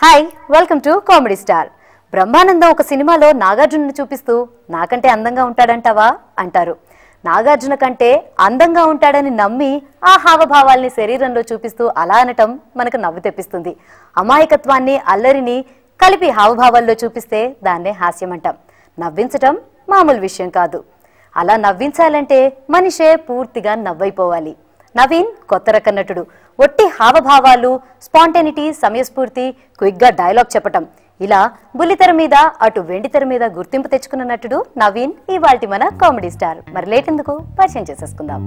Hi welcome to comedy star Brahmanandam ఒక సినిమాలో నాగార్జునను చూపిస్తూ నాకంటే అందంగా ఉంటాడంటావా అంటారు నాగార్జున కంటే అందంగా ఉంటాడని నమ్మి ఆ హావభావాల్ని శరీరంలో చూపిస్తూ అలా అనటం మనకు నవ్వు తెప్పిస్తుంది అమాయకత్వాన్ని అల్లరిని కలిపి హావభావాల్లో చూపిస్తే దాన్నే హాస్యం అంటాం నవ్వించటం మామూలు విషయం కాదు అలా నవ్వించాలంటే మనిషే పూర్తిగా నవ్వైపోవాలి నవీన్ కొత్త రకం నటుడు ఒట్టి హావభావాలు స్పాంటేనిటీ సమయస్ఫూర్తి క్విక్ గా డైలాగ్ చెప్పటం ఇలా బుల్లితెర మీద అటు వెండితెర మీద గుర్తింపు తెచ్చుకున్న నటుడు నవీన్ ఇవాల్టి మన కామెడీ స్టార్ మరి లేట్ ఎందుకు పరిచయం చేసేసుకుందాం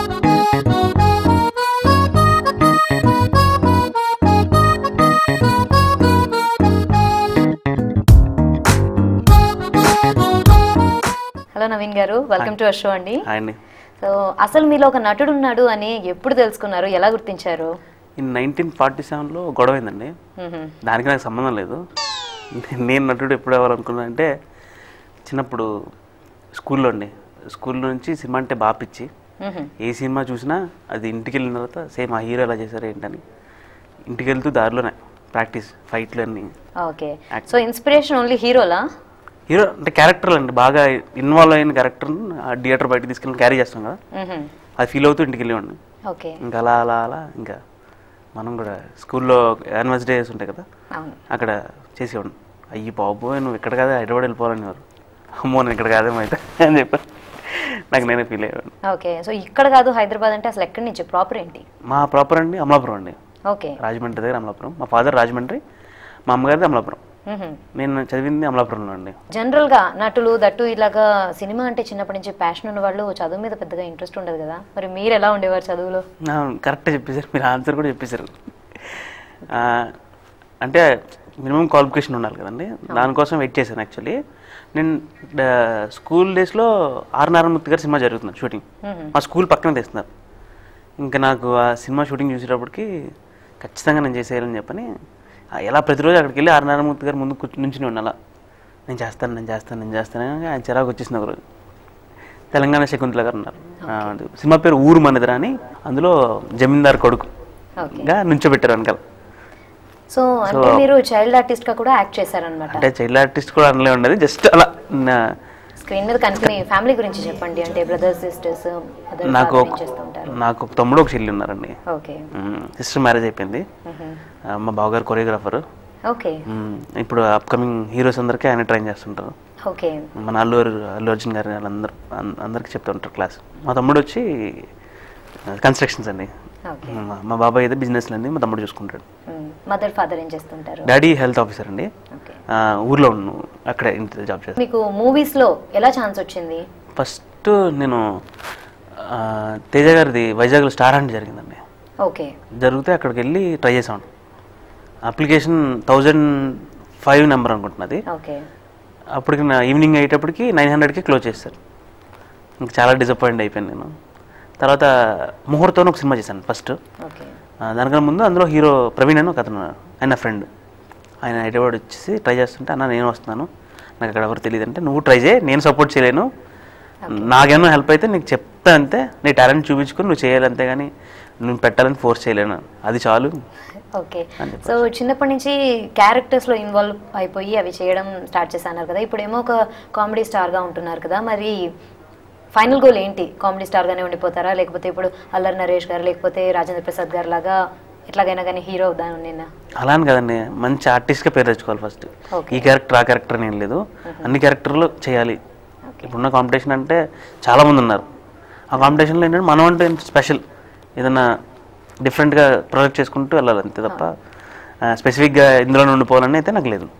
హలో నవీన్ గారు వెల్కమ్ టు షో అండి అండి సో అసలు మీలో ఒక నటుడు ఉన్నాడు అని ఎప్పుడు తెలుసుకున్నారు ఎలా గుర్తించారు ఈ నైన్టీన్ ఫార్టీ సెవెన్లో గొడవ అయిందండి మ్మ్హ్మ్. దానికి నాకు సంబంధం లేదు నేను నటుడు ఎప్పుడు అవ్వాలనుకున్నా అంటే చిన్నప్పుడు స్కూల్లో అండి స్కూల్లో నుంచి సినిమా అంటే బాగా పిచ్చి మ్మ్హ్మ్. ఏ సినిమా చూసినా అది ఇంటికి వెళ్ళిన తర్వాత సేమ్ ఆ హీరో ఎలా చేశారు ఏంటని ఇంటికి వెళ్తూ దారిలోనే ప్రాక్టీస్ ఫైట్లు అన్నీ ఓకే సో ఇన్స్పిరేషన్ ఓన్లీ హీరోలా హీరో అంటే క్యారెక్టర్లు అండి బాగా ఇన్వాల్వ్ అయిన క్యారెక్టర్ని ఆ థియేటర్ బయటకు తీసుకెళ్ళి క్యారీ చేస్తాం కదా మ్మ్హ్మ్. అది ఫీల్ అవుతూ ఇంటికి వెళ్ళేవాడిని ఓకే ఇంకా అలా అలా అలా ఇంకా మనం కూడా స్కూల్లో యానివర్స్ డేస్ ఉంటాయి కదా అవును అక్కడ చేసేవాడు అయ్యి బాబు నువ్వు ఇక్కడ కాదే హైదరాబాద్ వెళ్ళిపోవాలని వారు అమ్మో నేను ఇక్కడ కాదేమో అయితే అని చెప్పి నాకు నేనే ఫీల్ అయ్యేవాడు ఓకే సో ఇక్కడ కాదు హైదరాబాద్ అంటే అసలు ఎక్కడి నుంచి ప్రాపర్ ఏంటి మా ప్రాపర్ అండి అమలాపురం అండి ఓకే రాజమండ్రి దగ్గర అమలాపురం మా ఫాదర్ రాజమండ్రి మా అమ్మగారిది అమలాపురం మ్మ్హ్మ్. నేను చదివింది అమలాపురంలో అండి జనరల్ గా నటులు దట్టు ఇలాగా సినిమా అంటే చిన్నప్పటి నుంచి ప్యాషన్ ఉన్న వాళ్ళు చదువు మీద పెద్దగా ఇంట్రెస్ట్ ఉండదు కదా మరి మీరు ఎలా ఉండేవారు చదువులో కరెక్ట్ చెప్పేశారు మీరు ఆన్సర్ కూడా చెప్పేశారు ఆ, అంటే మినిమం క్వాలిఫికేషన్ ఉండాలి కదండి దానికోసం వెయిట్ చేశాను యాక్చువల్లీ నేను డ- స్కూల్ డేస్లో ఆర్ నారాయణమూర్తి గారి సినిమా జరుగుతుంది షూటింగ్ మ్మ్హ్మ్. మా స్కూల్ పక్కనే తెస్తున్నారు ఇంకా నాకు ఆ సినిమా షూటింగ్ చూసేటప్పటికి ఖచ్చితంగా నేను చేసేయాలని చెప్పని ఆ, ఎలా ప్రతిరోజు అక్కడికి వెళ్ళి ఆర్ నారాయణమూర్తి గారు ముందు కూర్చు నుంచుని ఉండాలా నేను చేస్తాను నేను చేస్తాను నేను చేస్తాను అని ఆయన చిరాకు వచ్చేసింది ఒకరోజు తెలంగాణ శకుంతల గారు ఉన్నారు ఆ, సినిమా పేరు ఊరు మనదిరా అని అందులో జమీందార్ కొడుకుగా ఓకే నుంచోబెట్టారు వెనకాల సో అంటే మీరు చైల్డ్ ఆర్టిస్ట్ గా కూడా యాక్ట్ చేశారనమాట అంటే చైల్డ్ ఆర్టిస్ట్ కూడా అనలే ఉండదు జస్ట్ అలా నా- స్క్రీన్ మీద కనుక్కుని ఫ్యామిలీ గురించి చెప్పండి అంటే బ్రదర్స్ సిస్టర్స్ అదర్ నాకు ఒక చేస్తుంటారు నాకు ఒక తమ్ముడు ఒక చెల్లి ఉన్నారండి ఓకే సిస్టర్ మ్యారేజ్ అయిపోయింది మ్మ్హ్మ్. ఆ, మా బావగారు కొరియోగ్రాఫర్ ఓకే ఇప్పుడు అప్కమింగ్ హీరోస్ అందరికీ ఆయన ట్రైన్ చేస్తుంటారు ఓకే మన అల్లు అర్- అల్లు అర్జున్ గారు వాళ్ళందరూ అన్- అందరికీ చెప్తూ ఉంటారు క్లాస్ మా తమ్ముడు వచ్చి కన్స్ట్రక్షన్స్ అండి ఓకే మా- మా బాబాయ్ అయితే బిజినెస్ అండి మా తమ్ముడు చూసుకుంటాడు మదర్ ఫాదర్ ఏం చేస్తుంటారు డాడీ హెల్త్ ఆఫీసర్ అండి ఓకే ఆ, ఊర్లో ఉన్నాను అక్కడే ఇంటి జాబ్ చేస్తాను మీకు మూవీస్ లో ఎలా ఛాన్స్ వచ్చింది ఫస్ట్ నేను ఆ, తేజ గారిది వైజాగ్లో స్టార్ హంట్ జరిగిందండి ఓకే జరిగితే అక్కడికి వెళ్ళి ట్రై చేసాను అప్లికేషన్ థౌజండ్ ఫైవ్ నెంబర్ అనుకుంటున్నది ఓకే అప్పటికి నా ఈవినింగ్ అయ్యేటప్పటికి నైన్ హండ్రెడ్కి క్లోజ్ చేస్తారు ఇంకా చాలా డిసప్పాయింట్ అయిపోయాను నేను తర్వాత ముహూర్తం ఒక సినిమా చేశాను ఫస్ట్ ఓకే దానికన్నా ముందు అందులో హీరో ప్రవీణ్ అని ఒక అతను ఉన్నాడు. ఆయన ఫ్రెండ్ ఆయన హైదరాబాద్ వచ్చేసి ట్రై చేస్తుంటే అన్న నేను వస్తున్నాను నాకు అక్కడ ఎవరు తెలియదు అంటే నువ్వు ట్రై చేయి నేను సపోర్ట్ చేయలేను నాకేమో హెల్ప్ అయితే నీకు చెప్తా అంతే నీ టాలెంట్ చూపించుకొని నువ్వు చేయాలి అంతే కానీ నువ్వు పెట్టాలని ఫోర్స్ చేయలేను అది చాలు ఓకే సో చిన్నప్పటి నుంచి క్యారెక్టర్స్ లో ఇన్వాల్వ్ అయిపోయి అవి చేయడం స్టార్ట్ చేశాను కదా ఇప్పుడేమో ఒక కామెడీ స్టార్ గా ఉంటున్నారు కదా మరి ఫైనల్ గోల్ ఏంటి కామెడీ స్టార్ గానే ఉండిపోతారా లేకపోతే ఇప్పుడు అల్లరి నరేష్ గారు లేకపోతే రాజేంద్ర ప్రసాద్ గారు లాగా ఎట్లాగైనా కానీ హీరో అవుదాను నేను అలా అని కదండి మంచి ఆర్టిస్ట్గా పేరు తెచ్చుకోవాలి ఫస్ట్ Okay. ఈ క్యారెక్టర్ ఆ క్యారెక్టర్ అని ఏం లేదు అన్ని క్యారెక్టర్లు చేయాలి ఇప్పుడున్న కాంపిటీషన్ అంటే చాలా మంది ఉన్నారు ఆ కాంపిటీషన్లో ఏంటంటే మనం అంటే స్పెషల్ ఏదైనా డిఫరెంట్గా ప్రొజెక్ట్ చేసుకుంటూ వెళ్ళాలి అంతే తప్ప స్పెసిఫిక్గా ఇందులో ఉండిపోవాలని అయితే నాకు లేదు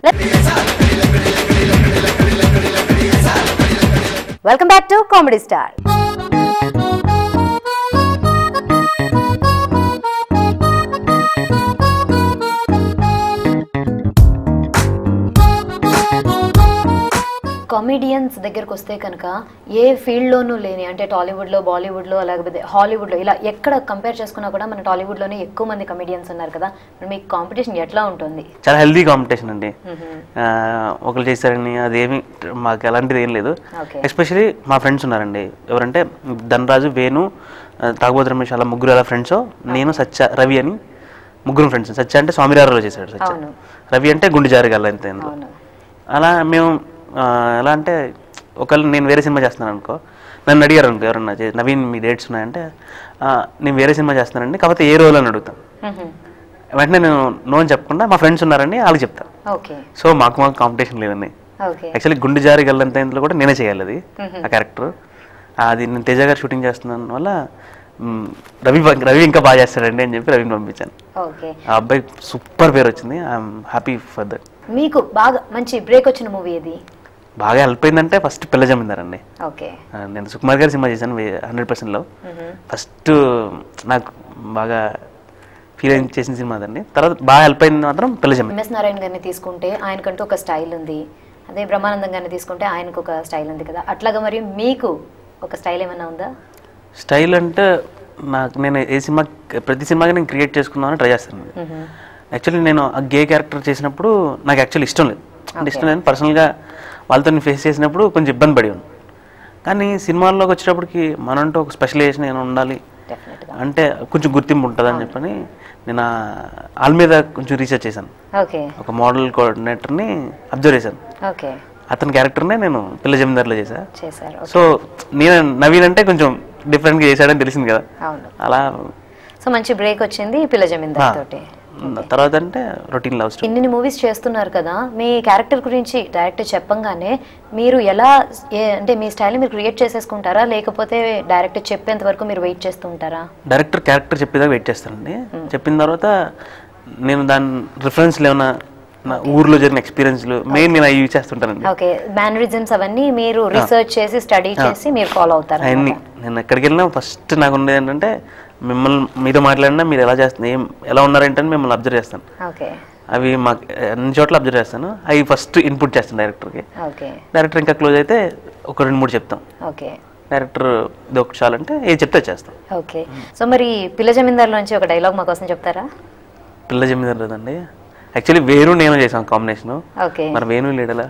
welcome back to comedy star comedians దగ్గరకు వస్తే కనుక ఏ ఫీల్డ్లోనూ లేని అంటే టాలీవుడ్లో బాలీవుడ్లో లేకపోతే హాలీవుడ్లో ఇలా ఎక్కడ కంపేర్ చేసుకున్నా కూడా మన టాలీవుడ్లోనే ఎక్కువ మంది కమెడియన్స్ ఉన్నారు కదా మరి మీకు కాంపిటీషన్ ఎట్లా ఉంటుంది చాలా హెల్దీ కాంపిటీషన్ అండి మ్మ్. ఆ, ఒకరు చేశారని అదేమి మాకు అలాంటిది ఏం లేదు ఓకే ఎస్పెషలీ మా ఫ్రెండ్స్ ఉన్నారండి ఎవరంటే ధనరాజు వేణు ఆ, తాగుబోతు రమేష్ అలా ముగ్గురు అలా ఫ్రెండ్స్ నేను సత్య రవి అని ముగ్గురు ఫ్రెండ్స్ సత్య అంటే స్వామిరారులో చేశాడు సత్య అవును. రవి అంటే గుండె జారగల అంతే ఇందులో. అవును అలా మేము ఆ, ఎలా అంటే ఒకళ్ళు నేను వేరే సినిమా చేస్తున్నాను అనుకో నన్ను అడిగారు అనుకో ఎవరన్నా చే- నవీన్ మీ డేట్స్ ఉన్నాయంటే "ఆ, నేను వేరే సినిమా చేస్తానండి కాకపోతే ఏ రోల్ అని అడుగుతాను మ్హూ. వెంటనే నేను నో అని చెప్పకుండా మా ఫ్రెండ్స్ ఉన్నారని వాళ్ళకి చెప్తాను ఓకే సో మాకు మాకు కాంపిటీషన్ లేదండి ఓకే యాక్చువల్లీ గుండె జారి గల్లంత ఇంట్లో కూడా నేనే చేయాలి అది ఆ క్యారెక్టర్ అది నేను తేజ గారు షూటింగ్ చేస్తున్నాను వల్ల మ్, రవి బా- రవి ఇంకా బాగా చేస్తాడండి అని చెప్పి రవిని పంపించాను ఓకే ఆ అబ్బాయి సూపర్ పేరు వచ్చింది ఐఎమ్ హ్యాపీ ఫర్ దట్ మీకు బాగా మంచి బ్రేక్ వచ్చిన మూవీ ఇది బాగా హెల్ప్ అయిందంటే ఫస్ట్ పిల్ల జమీందారండి ఓకే ఆ, నేను సుకుమార్ గారి సినిమా చేశాను హండ్రెడ్ పర్సెంట్లో ఫస్ట్ నాకు బాగా ఫీల్ అయి చేసిన సినిమా అదండి తర్వాత బాగా హెల్ప్ అయింది మాత్రం పిల్ల జమీందార్ ఎంఎస్ నారాయణ గారిని తీసుకుంటే ఆయనకంటూ ఒక స్టైల్ ఉంది అదే బ్రహ్మానందం గారిని తీసుకుంటే ఆయనకు ఒక స్టైల్ ఉంది కదా అట్లాగా మరి మీకు ఒక స్టైల్ ఏమైనా ఉందా స్టైల్ అంటే నాకు నేను ఏ సినిమా ప్రతి సినిమాగా నేను క్రియేట్ చేసుకుందామని ట్రై చేస్తాను యాక్చువల్లీ నేను ఆ గే క్యారెక్టర్ చేసినప్పుడు నాకు యాక్చువల్లీ ఇష్టం లేదు అంటే ఇష్టం లేదు పర్సనల్గా వాళ్ళతో ఫేస్ చేసినప్పుడు కొంచెం ఇబ్బంది పడి ఉంది కానీ సినిమాల్లోకి వచ్చేటప్పటికి మనంటూ ఒక స్పెషలైజేషన్ ఏమైనా ఉండాలి డెఫినెట్గా అంటే కొంచెం గుర్తింపు ఉంటుందని చెప్పని నేను ఆ- వాళ్ళ మీద కొంచెం రీసెర్చ్ చేశాను ఓకే ఒక మోడల్ కోఆర్డినేటర్ని అబ్జర్వ్ చేశాను ఓకే అతని క్యారెక్టర్నే నేను పిల్ల జమీందార్లో చేశా చేశారు సో నేను నవీన్ అంటే కొంచెం డిఫరెంట్గా చేశాడని తెలిసింది కదా అవును అలా సో మంచి బ్రేక్ వచ్చింది పిల్ల జమీందార్ తోటి తర్వాత అంటే రొటీన్ లవ్ స్టోరీ ఇన్ని మూవీస్ చేస్తున్నారు కదా మీ క్యారెక్టర్ గురించి డైరెక్టర్ చెప్పంగానే మీరు ఎలా ఏ- అంటే మీ స్టైల్ మీరు క్రియేట్ చేసేసుకుంటారా లేకపోతే డైరెక్టర్ చెప్పేంత వరకు మీరు వెయిట్ చేస్తూ ఉంటారా డైరెక్టర్ క్యారెక్టర్ చెప్పేదాకా వెయిట్ చేస్తానండి చెప్పిన తర్వాత నేను దాని రిఫరెన్స్లు ఏమైనా నా ఊర్లో జరిగిన ఎక్స్పీరియన్స్లు మెయిన్ నేను అవి యూజ్ చేస్తుంటానండి ఓకే మేనరిజమ్స్ అవన్నీ మీరు రీసెర్చ్ చేసి స్టడీ చేసి మీరు ఫాలో అవుతారు అవన్నీ నేను ఎక్కడికి వెళ్ళినా ఫస్ట్ నాకు ఉండేది ఏంటంటే మిమ్మల్ని మీతో మాట్లాడినా మీరు ఎలా చేస్తున్నారు ఏం ఎలా ఉన్నారేంటని మిమ్మల్ని అబ్జర్వ్ చేస్తాను ఓకే అవి మాకు అన్ని చోట్ల అబ్జర్వ్ చేస్తాను అవి ఫస్ట్ ఇన్పుట్ చేస్తాను డైరెక్టర్కి ఓకే డైరెక్టర్ ఇంకా క్లోజ్ అయితే ఒక రెండు మూడు చెప్తాం ఓకే డైరెక్టర్ ఇది ఒకటి చాలంటే ఏది చెప్తే అది చేస్తాం ఓకే సో మరి పిల్ల జమీందార్ నుంచి ఒక డైలాగ్ మా కోసం చెప్తారా పిల్ల జమీదారు లేదండి యాక్చువల్లీ వేరు నేను చేసాం కాంబినేషన్ ఓకే మరి వేణు లేడలా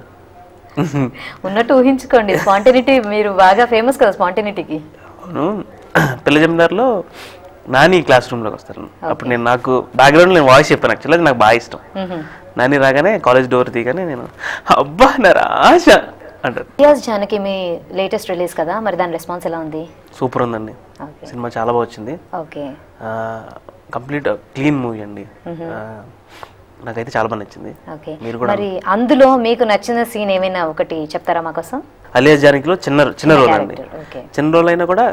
ఉన్నట్టు ఊహించుకోండి స్పాంటినిటీ మీరు బాగా ఫేమస్ కదా స్పాంటినిటీకి అవును పిల్ల జమీదారులో నాని క్లాస్ రూమ్లోకి వస్తారు అప్పుడు నేను నాకు బ్యాక్గ్రౌండ్ నేను వాయిస్ చెప్పాను యాక్చువల్లీ అది నాకు బాగా ఇష్టం నాని రాగానే కాలేజ్ డోర్ తీగానే నేను అబ్బా నా రాశ అంటారు రియాజ్ జానకి మీ లేటెస్ట్ రిలీజ్ కదా మరి దాని రెస్పాన్స్ ఎలా ఉంది సూపర్ ఉందండి ఓకే సినిమా చాలా బాగా వచ్చింది ఓకే కంప్లీట్ క్లీన్ మూవీ అండి ఆ, నాకైతే చాలా బాగా నచ్చింది ఓకే మీరు కూడా మరి అందులో మీకు నచ్చిన సీన్ ఏమైనా ఒకటి చెప్తారా మా కోసం అలియా జానకిలో చిన్న చిన్న రోల్ అండి క్యారెక్టర్ ఓకే చిన్న రోల్ అయినా కూడా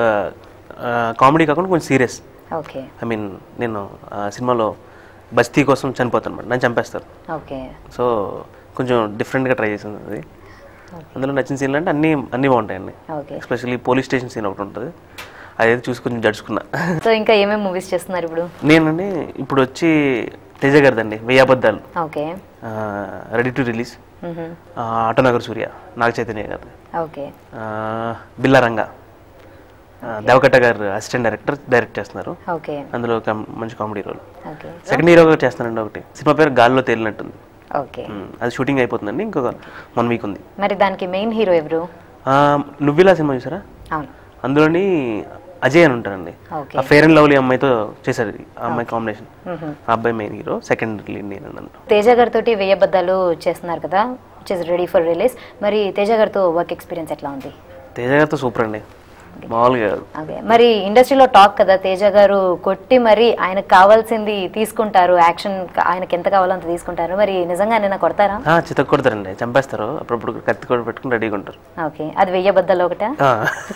కామెడీ కాకుండా కొంచెం సీరియస్ ఓకే ఐ మీన్ నేను ఆ సినిమాలో బస్తీ కోసం చనిపోతాను అనమాట నన్ను చంపేస్తారు ఓకే సో కొంచెం డిఫరెంట్గా ట్రై చేసింది అది అందులో నచ్చిన సీన్లు అంటే అన్నీ అన్నీ బాగుంటాయండి okay especially police station scene ఒకటి ఉంటుంది అదైతే చూసి కొంచెం జడుచుకున్నా సో ఇంకా ఏమేమి మూవీస్ చేస్తున్నారు ఇప్పుడు నేనండి ఇప్పుడు వచ్చి తేజ గారిదండి Veyyi Abaddalu okay ready to release Autonagar Surya Naga Chaitanya garu okay Billa Ranga Deva Katta garu assistant director direct చేస్తున్నారు ఓకే అందులో ఒక మంచి comedy role okay second hero చేస్తానండి ఒకటి సినిమా పేరు గాల్లో తేలినట్టుంది ఓకే ఉమ్, అది షూటింగ్ అయిపోతుందండి ఇంకొక వన్ వీక్ ఉంది మరి దానికి మెయిన్ హీరో ఎవరు ఆ, నువ్విలా సినిమా చూసారా అవును అందులోని అజయ్ అని ఉంటారండి ఓకే ఆ ఫేర్ అండ్ లవ్లీ అమ్మాయితో చేశారు ఇది, ఆ అమ్మాయి కాంబినేషన్ ఆ అబ్బాయి మెయిన్ హీరో సెకండ్ లీడ్ నేను అన్నాను తేజ గారితో వెయ్యి అబద్ధాలు చేస్తున్నారు కదా which is ready for release మరి తేజ గారితో వర్క్ ఎక్స్పీరియన్స్ ఎట్లా ఉంది తేజ గారితో సూపర్ అండి మామూలుగా కాదు ఓకే మరి ఇండస్ట్రీలో టాక్ కదా తేజ గారు కొట్టి మరి ఆయనకు కావాల్సింది తీసుకుంటారు యాక్షన్ ఆయనకి ఎంత కావాలో అంత తీసుకుంటారు మరి నిజంగా నిన్న కొడతారా ఆ, చితక్ కొడతారండి చంపేస్తారు అప్పుడప్పుడు కత్తి కూడా పెట్టుకుని రెడీగా ఉంటారు ఓకే అది వెయ్యి అబద్ధాలు ఒకటా ఆ.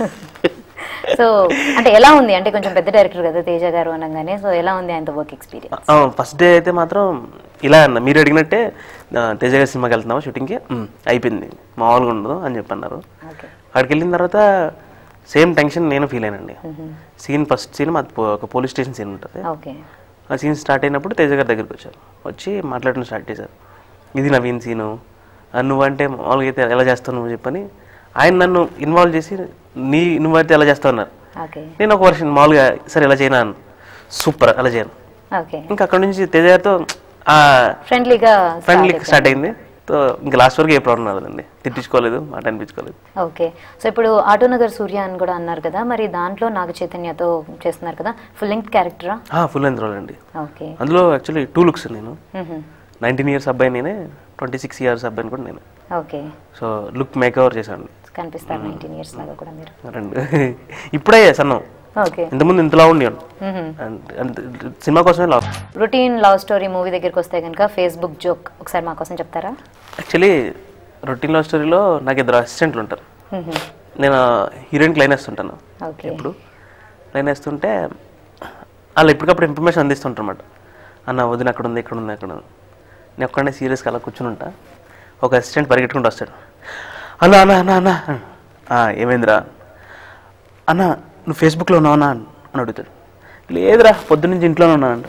సో అంటే ఎలా ఉంది అంటే కొంచెం పెద్ద డైరెక్టర్ కదా తేజ గారు అనగానే సో ఎలా ఉంది ఆయనతో వర్క్ ఎక్స్పీరియన్స్ ఆ, ఫస్ట్ డే అయితే మాత్రం ఇలా అన్న మీరు అడిగినట్టే ఆ, తేజ గారి సినిమాకి వెళ్తున్నావా షూటింగ్కి "ఉమ్, అయిపోయింది మామూలుగా ఉండదు అని చెప్పి అన్నారు ఓకే అక్కడికి వెళ్ళిన తర్వాత సేమ్ టెన్షన్ నేను ఫీల్ అయినండి సీన్ ఫస్ట్ సీన్ మాది పో- ఒక పోలీస్ స్టేషన్ సీన్ ఉంటుంది ఓకే ఆ సీన్ స్టార్ట్ అయినప్పుడు తేజ గారి దగ్గరికి వచ్చారు వచ్చి మాట్లాడడం స్టార్ట్ చేశారు ఇది నవీన్ సీను ఆ, నువ్వంటే మామూలుగా అయితే ఎలా చేస్తావు నువ్వు చెప్పని ఆయన నన్ను ఇన్వాల్వ్ చేసి నీ నువ్వైతే ఎలా చేస్తావు అన్నారు ఓకే నేను ఒక వర్షన్ మామూలుగా సరే ఎలా చేయనా అన్న సూపర్ అలా చేయను ఓకే ఇంకా అక్కడ నుంచి తేజ గారితో ఆ ఫ్రెండ్లీగా ఫ్రెండ్లీ స్టార్ట్ అయింది సో ఇంకా లాస్ట్ వరకు ఏ ప్రాబ్లం రాలేదండి తిట్టించుకోలేదు మాట అనిపించుకోలేదు ఓకే సో ఇప్పుడు ఆటోనగర్ సూర్య అని కూడా అన్నారు కదా మరి దాంట్లో నాగ చైతన్యతో చేస్తున్నారు కదా ఫుల్ లెంగ్త్ క్యారెక్టరా ఫుల్ లెంత్ రోల్ అండి ఓకే అందులో యాక్చువల్లీ టూ లుక్స్ నేను మ్మ్హ. నైన్టీన్ ఇయర్స్ అబ్బాయి నేనే ట్వంటీ సిక్స్ ఇయర్స్ అబ్బాయిని కూడా నేను okay so look make over చేశాను కనిపిస్తారు నైన్టీన్ ఇయర్స్ లాగా కూడా మీరు రెండు ఇప్పుడే సన్నం ఓకే ఇంతకుముందు ఇంతలా ఉండేవాడు అండ్- అండ్ సినిమా కోసమే లా రొటీన్ లవ్ స్టోరీ మూవీ దగ్గరికి వస్తే కనుక ఫేస్బుక్ జోక్ ఒకసారి మా కోసం చెప్తారా యాక్చువల్లీ రొటీన్ లవ్ స్టోరీలో నాకు ఇద్దరు అసిస్టెంట్లు ఉంటారు మ్మ్హ. నేను హీరోయిన్కి లైన్ వేస్తుంటాను ఓకే ఎప్పుడు లైన్ వేస్తుంటే వాళ్ళు ఎప్పటికప్పుడు ఇన్ఫర్మేషన్ అందిస్తుంటారు అనమాట అన్న వదిన అక్కడ ఉంది ఇక్కడ ఉంది అక్కడ ఉంది నేను ఒక్కడనే సీరియస్గా అలా కూర్చుని ఉంటా ఒక అసిస్టెంట్ పరిగెట్టుకుంటూ వస్తాడు అన్న అన్న అన్న అన్న "ఆ, ఏమైందిరా అన్న నువ్వు ఫేస్బుక్లో ఉన్నావా అని అడుగుతాడు లేదురా పొద్దున్నుంచి ఇంట్లోనే ఉన్నానంట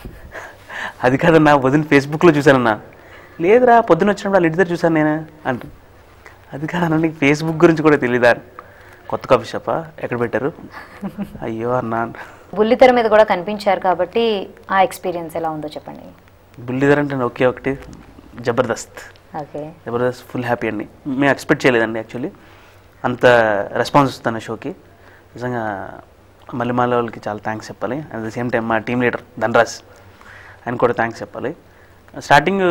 అది కాదన్నా వదిన ఫేస్బుక్లో చూశానన్నా లేదురా పొద్దున్న వచ్చినప్పుడు వాళ్ళ ఇంటి దగ్గర చూశాను నేను అంట అది కాదన్నా నీకు ఫేస్బుక్ గురించి కూడా తెలీదా కొత్త కాఫీ షాపా ఎక్కడ పెట్టారు అయ్యో అన్నా అంట బుల్లితెర మీద కూడా కనిపించారు కాబట్టి ఆ ఎక్స్పీరియన్స్ ఎలా ఉందో చెప్పండి బుల్లిధర్ అంటే ఒకే ఒకటి Jabardasth okay Jabardasth full happy అండి మేము ఎక్స్పెక్ట్ చేయలేదండి యాక్చువల్లీ అంత రెస్పాన్స్ వస్తుంది షోకి నిజంగా మల్లిమాల వాళ్ళకి చాలా థ్యాంక్స్ చెప్పాలి అట్ ద సేమ్ టైం మా టీమ్ లీడర్ ధనరాజ్ ఆయన కూడా థ్యాంక్స్ చెప్పాలి స్టార్టింగ్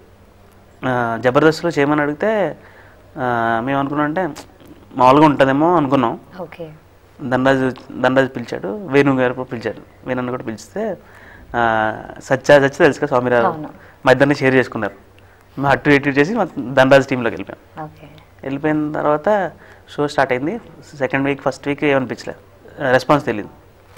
జబర్దస్త్లో చేయమని అడిగితే ఆ, మేము అనుకున్నాం అంటే మామూలుగా ఉంటుందేమో అనుకున్నాం ఓకే ధనరాజు ధనరాజు పిలిచాడు వేణు గారు కూడా పిలిచాడు వేణు కూడా పిలిస్తే ఆ, సత్య సత్య తెలుసు కదా స్వామిరావు అవును. మా ఇద్దరిని షేర్ చేసుకున్నారు మేము అటు ఇటు చేసి మా ధనరాజు టీంలోకి వెళ్ళిపోయాం ఓకే వెళ్ళిపోయిన తర్వాత షో స్టార్ట్ అయింది సెకండ్ వీక్ ఫస్ట్ వీక్ ఏమనిపించలేదు రెస్పాన్స్ తెలియదు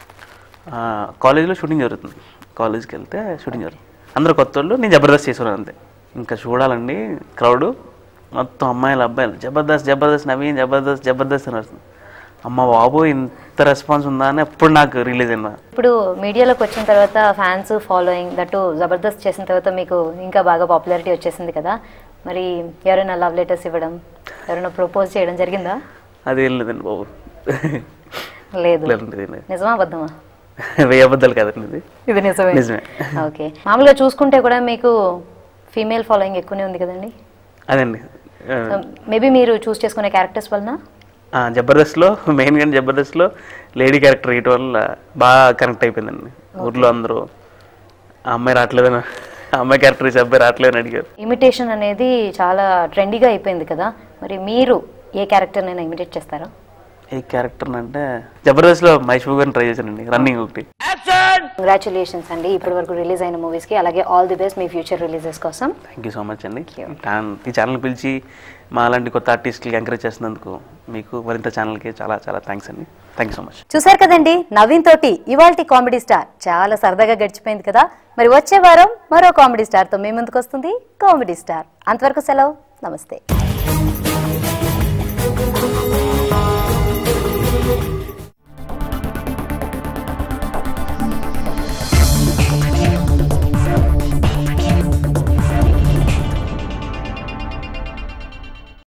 కాలేజీలో షూటింగ్ జరుగుతుంది కాలేజ్కి వెళ్తే షూటింగ్ జరుగుతుంది అందరూ కొత్త వాళ్ళు నేను జబర్దస్త్ చేస్తున్నాను అంతే ఇంకా చూడాలండి క్రౌడ్ మొత్తం అమ్మాయిలు అబ్బాయిలు జబర్దస్త్ జబర్దస్త్ నవీన్ జబర్దస్త్ జబర్దస్త్ అని వస్తుంది అమ్మ బాబు ఇంత రెస్పాన్స్ ఉందా అని ఎప్పుడు నాకు రిలీజ్ అయినా ఇప్పుడు మీడియాలోకి వచ్చిన తర్వాత ఫ్యాన్స్ ఫాలోయింగ్ దట్టు జబర్దస్త్ చేసిన తర్వాత మీకు ఇంకా బాగా పాపులారిటీ వచ్చేసింది కదా మరి ఎవరైనా లవ్ లెటర్స్ ఇవ్వడం ఎవరైనా ప్రపోజ్ చేయడం జరిగిందా అది ఏం లేదండి బాబు లేదు లేదండి ఇది నిజమా అబద్ధమా వెయ్యి అబద్ధాలు కాదండి ఇది ఇది నిజమే నిజమే ఓకే మామూలుగా చూసుకుంటే కూడా మీకు ఫీమేల్ ఫాలోయింగ్ ఎక్కువనే ఉంది కదండి అదండి ఆ, మేబీ మీరు చూస్ చేసుకునే క్యారెక్టర్స్ వలన ఆ, జబర్దస్త్లో మెయిన్గా జబర్దస్త్లో లేడీ క్యారెక్టర్ ఇయటం వల్ల బాగా కనెక్ట్ అయిపోయిందండి ఊర్లో అందరూ ఆ అమ్మాయి రావట్లేదని ఆ అమ్మాయి క్యారెక్టర్ ఈ అబ్బాయి రావట్లేదని అడిగారు ఇమిటేషన్ అనేది చాలా ట్రెండీగా అయిపోయింది కదా మరి మీరు ఏ క్యారెక్టర్నైనా ఇమిటేట్ చేస్తారా ఏ క్యారెక్టర్ అంటే జబర్దస్త్లో మహేష్ బాబు గారిని ట్రై చేశానండి రన్నింగ్ ఒకటి కంగ్రాచులేషన్స్ అండి ఇప్పటి వరకు రిలీజ్ అయిన మూవీస్కి అలాగే ఆల్ ది బెస్ట్ మీ ఫ్యూచర్ రిలీజెస్ కోసం థ్యాంక్ యూ సో మచ్ అండి ఛాన్- ఈ ఛానల్ పిలిచి మా అలాంటి కొత్త ఆర్టిస్టులకి ఎంకరేజ్ చేసినందుకు మీకు మరింత ఛానల్కి చాలా చాలా థ్యాంక్స్ అండి థ్యాంక్ యూ సో మచ్ చూసారు కదండి నవీన్ తోటి ఇవాల్టి కామెడీ స్టార్ చాలా సరదాగా గడిచిపోయింది కదా మరి వచ్చే వారం మరో కామెడీ స్టార్తో మీ ముందుకు వస్తుంది కామెడీ స్టార్ అంతవరకు సెలవు నమస్తే